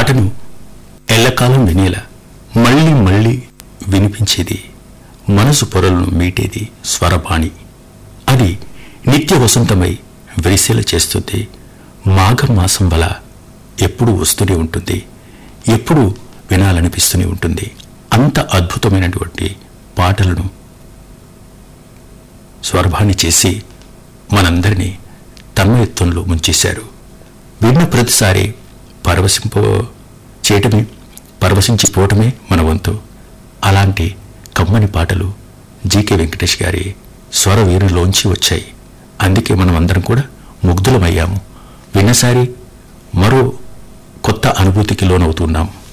పాటను ఎల్లకాలం వినేలా మళ్ళీ మళ్ళీ వినిపించేది మనసు పొరలను మీటేది స్వరపాణి అది నిత్య వసంతమై విరిసేల చేస్తుంది మాఘ మాసం వల ఎప్పుడూ వస్తూనే ఉంటుంది ఎప్పుడూ వినాలనిపిస్తూనే ఉంటుంది అంత అద్భుతమైనటువంటి పాటలను స్వరభాని చేసి మనందరినీ తన్మయత్వంలో ముంచేశారు విన్న ప్రతిసారి పరవశింప చేయటమే పరవశించిపోవటమే మన వంతు అలాంటి కమ్మని పాటలు జీకే వెంకటేష్ గారి స్వర వీరులోంచి వచ్చాయి అందుకే మనం అందరం కూడా ముగ్ధులమయ్యాము విన్నసారి మరో కొత్త అనుభూతికి లోనవుతున్నాం